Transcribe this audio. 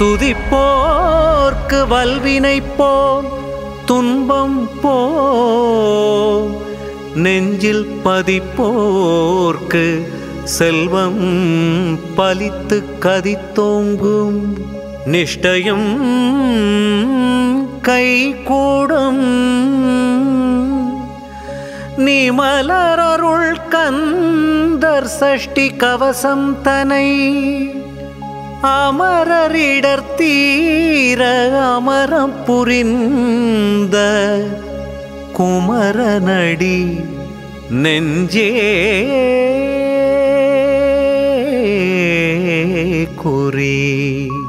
துதிப்போர்க்கு வல்வினை போம் துன்பம் போ நெஞ்சில் பதிப்போர்க்கு செல்வம் பலித்து கதித்தோங்கும் நிஷ்டயம் கைகூடும் நீ மலரருள் கந்தர் சஷ்டி கவசம் தனை அமரரிடர் தீர அமரம் புரிந்த குமரனடி நெஞ்சே குறி